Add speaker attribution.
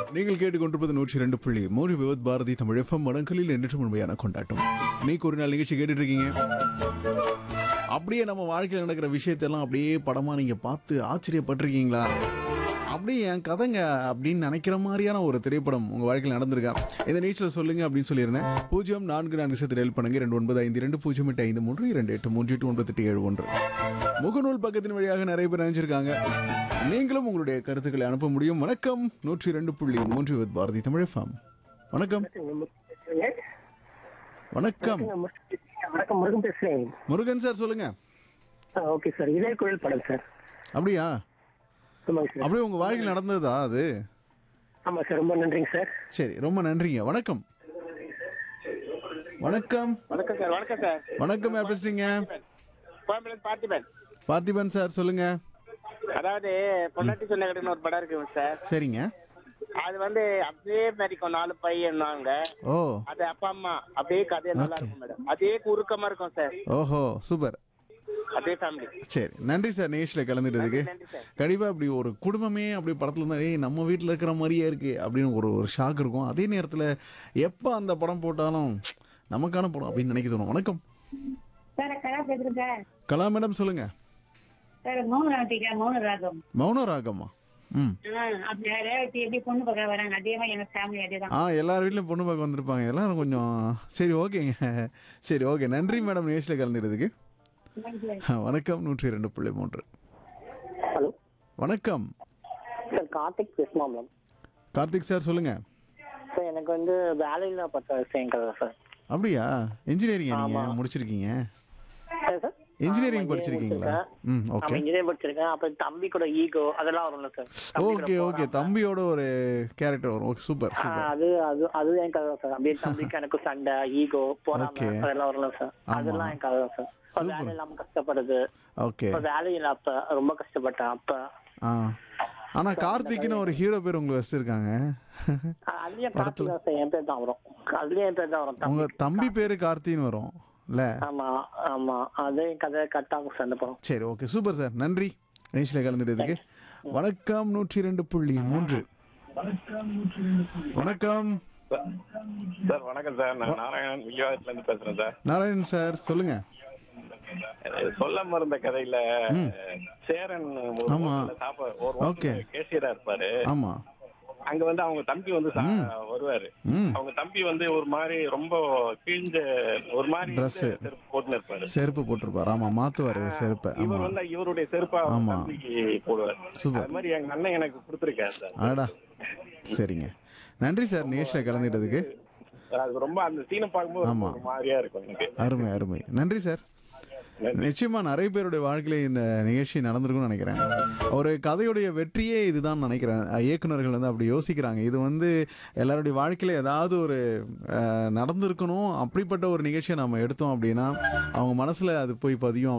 Speaker 1: நீங்கள் கேட்டுக்கொண்டிருப்பது நூற்றி ரெண்டு புள்ளி மூன்று விவத் பாரதி தமிழ் எஃப்எம் மடங்களில் என்றும் உண்மையான கொண்டாட்டம் நீக்கு ஒரு நாள் நிகழ்ச்சி கேட்டுட்டு இருக்கீங்க அப்படியே நம்ம வாழ்க்கையில் நடக்கிற விஷயத்தெல்லாம் அப்படியே படமா நீங்க பார்த்து ஆச்சரியப்பட்டிருக்கீங்களா அப்படியே என் கதைங்க அப்படின்னு நினைக்கிற மாதிரியான ஒரு திரைப்படம் உங்க வாழ்க்கையில் நடந்திருக்கா இந்த நிகழ்ச்சியில் சொல்லுங்க அப்படின்னு சொல்லியிருந்தேன் பூஜ்ஜியம் நான்கு நான்கு சத்து டெல் பண்ணுங்க ரெண்டு ஒன்பது ஐந்து ரெண்டு பூஜ்ஜியம் எட்டு ஐந்து மூன்று இரண்டு எட்டு மூன்று எட்டு ஒன்பது எட்டு ஏழு ஒன்று முகநூல் பக்கத்தின் வழியாக நிறைய பேர் நினைச்சிருக்காங்க நீங்களும் உங்களுடைய கருத்துக்களை அனுப்ப முடியும் வணக்கம் நூற்றி ரெண்டு புள்ளி மூன்று வித் பாரதி தமிழ் ஃபார்ம் வணக்கம் வணக்கம்
Speaker 2: வணக்கம் முருகன் பேசுறேன்
Speaker 1: முருகன் சார் சொல்லுங்க
Speaker 2: ஓகே சார் இதே கோயில் படம் சார்
Speaker 1: அப்படியா
Speaker 2: ஆமாங்க சார்
Speaker 1: அப்படியே உங்க வாழ்க்கையில் நடந்ததா அது
Speaker 2: ஆமா சார் ரொம்ப நன்றிங்க சார்
Speaker 1: சரி ரொம்ப நன்றிங்க வணக்கம் வணக்கம்
Speaker 3: வணக்கம் சார் வணக்கம் சார்
Speaker 1: வணக்கம் யார் பேசுறீங்க
Speaker 3: கோயம்புலேருந்து பார்த்திபன்
Speaker 1: பார்த்திபன் சார் சொல்லுங்க
Speaker 3: அதாவது பொண்டாட்டி சொன்ன கடைன்னு ஒரு படம் இருக்குங்க சார்
Speaker 1: சரிங்க
Speaker 3: அது வந்து அப்படியே மாதிரிக்கும் நாலு பையன்னாங்க
Speaker 1: ஓ
Speaker 3: அது அப்பா அம்மா அப்படியே கதை நல்லா இருக்கும் மேடம் அதே குறுக்கமா இருக்கும் சார்
Speaker 1: ஓஹோ சூப்பர்
Speaker 3: அதே ஃபேமிலி
Speaker 1: சரி நன்றி சார் நிகழ்ச்சியில் கலந்துட்டதுக்கு
Speaker 3: நன்றி சார்
Speaker 1: கண்டிப்பாக அப்படி ஒரு குடும்பமே அப்படி படத்தில் இருந்தால் ஏய் நம்ம வீட்டில் இருக்கிற மாதிரியே இருக்கு அப்படின்னு ஒரு ஒரு ஷாக் இருக்கும் அதே நேரத்தில் எப்போ அந்த படம் போட்டாலும் நமக்கான படம் அப்படின்னு நினைக்க தோணும் வணக்கம்
Speaker 4: சார் கலா பேசுறேன் சார்
Speaker 1: கலா மேடம் சொல்லுங்க
Speaker 4: சார் மௌன ராத்திகா மௌன ராகம்
Speaker 1: மௌன ராகம்மா ம்
Speaker 4: ஆ, அப்படி ரேவதி எப்படி பொண்ணு பார்க்க வராங்க அதே மாதிரி எங்க ஃபேமிலி அதே தான்
Speaker 1: ஆ எல்லார் வீட்லையும் பொண்ணு பார்க்க வந்திருப்பாங்க எல்லாரும் கொஞ்சம் சரி ஓகேங்க சரி ஓகே நன்றி மேடம் நிகழ்ச்சியில் கலந்துறதுக்கு வணக்கம் நூற்றி ரெண்டு புள்ளி மூன்று
Speaker 2: ஹலோ
Speaker 1: வணக்கம்
Speaker 2: சார் கார்த்திக் பேசலாம்
Speaker 1: கார்த்திக் சார் சொல்லுங்க
Speaker 2: சார் எனக்கு வந்து வேலையில பட்ட விஷயம் கதை சார்
Speaker 1: அப்படியா இன்ஜினியரிங் நீங்க முடிச்சிருக்கீங்க
Speaker 2: சார் சார்
Speaker 1: இன்ஜினியரிங் படிச்சிருக்கீங்களா ம்
Speaker 2: ஆமா
Speaker 1: ஓகே
Speaker 2: இன்ஜினியர் படிச்சிருக்கேன் அப்புறம் தம்பி கூட ஈகோ அதெல்லாம் வரும்ல சார் தம்பி கூட
Speaker 1: ஓகே ஓகே
Speaker 2: போறாம.
Speaker 1: தம்பியோட ஒரு கேரக்டர் வரும் ஓகே சூப்பர்
Speaker 2: ஆ,
Speaker 1: சூப்பர்
Speaker 2: அது அது அது என் கதை தான் சார் அப்படியே தம்பிக்கு எனக்கு சண்டை ஈகோ போறாம
Speaker 1: Okay.
Speaker 2: அதெல்லாம் வரும்ல சார்
Speaker 1: ஆமா.
Speaker 2: அதெல்லாம் என் கதை தான் சார் இப்ப
Speaker 1: Super.
Speaker 2: வேலை இல்லாம கஷ்டப்படுது
Speaker 1: ஓகே
Speaker 2: இப்ப வேலையில அப்ப ரொம்ப கஷ்டப்பட்டேன் அப்ப
Speaker 1: ஆ ஆனா கார்த்திக்னு ஒரு ஹீரோ பேர் உங்களுக்கு வச்சிருக்காங்க
Speaker 2: ஆ, அதுலயும் கார்த்திக் தான் சார் என் பேர் தான் வரும் அதுலயும் என் பேர் தான் வரும்
Speaker 1: உங்க
Speaker 2: தம்பி
Speaker 1: தம்பி பேரு கார்த்தின்னு வரும் இல்ல
Speaker 2: ஆமா ஆமா அதே கதை கட் ஆகும் சார் அந்த படம்
Speaker 1: சரி ஓகே சூப்பர் சார் நன்றி நிகழ்ச்சியில் கலந்துட்டதுக்கு வணக்கம் நூற்றி ரெண்டு புள்ளி மூன்று வணக்கம்
Speaker 5: சார் வணக்கம் சார் நான் நாராயணன் வில்லிவாக்கத்துல இருந்து பேசுறேன் சார்
Speaker 1: நாராயணன் சார் சொல்லுங்க
Speaker 5: அஹ் சொல்ல மறந்த கதையில சேரன் ஒரு
Speaker 1: ஆமா.
Speaker 5: hotel ல சாப்ப ஒரு
Speaker 1: Okay.
Speaker 5: கேசியரா இருப்பாரு
Speaker 1: ஆமா
Speaker 5: அங்க வந்து அவங்க தம்பி வந்து சா- வருவாரு
Speaker 1: ம்
Speaker 5: அவங்க தம்பி வந்து ஒரு மாதிரி ரொம்ப கிழிஞ்ச ஒரு மாதிரி
Speaker 1: Dress.
Speaker 5: இந்த செருப்பு போட்டுன்னு இருப்பாரு
Speaker 1: செருப்பு போட்டிருப்பாரு ஆமா மாத்துவாரு செருப்பை ஆமா
Speaker 5: இவர் வந்து இவருடைய செருப்பா அவங்க
Speaker 1: ஆமா.
Speaker 5: தம்பிக்கு போடுவார்
Speaker 1: Super.
Speaker 5: அது மாதிரி எங்க அண்ணன் எனக்கு கொடுத்துருக்காரு சார்
Speaker 1: ஆடா சரிங்க நன்றி சார் நிகழ்ச்சியில் கலந்துட்டதுக்கு
Speaker 5: அது ரொம்ப அந்த சீனை பார்க்கும்போது ரொம்ப
Speaker 1: ஆமா.
Speaker 5: ஒரு மாதிரியா இருக்கும் எனக்கு
Speaker 1: அருமை அருமை நன்றி சார் நிச்சயமா நிறைய பேருடைய வாழ்க்கையில இந்த நிகழ்ச்சி நடந்திருக்கும்னு நினைக்கிறேன் ஒரு கதையுடைய வெற்றியே இதுதான் நினைக்கிறேன் அஹ் இயக்குனர்கள் வந்து அப்படி யோசிக்கிறாங்க இது வந்து எல்லாருடைய வாழ்க்கையில ஏதாவது ஒரு அஹ், நடந்திருக்கணும் அப்படிப்பட்ட ஒரு நிகழ்ச்சியை நம்ம எடுத்தோம் அப்படின்னா அவங்க மனசுல அது போய் பதியும்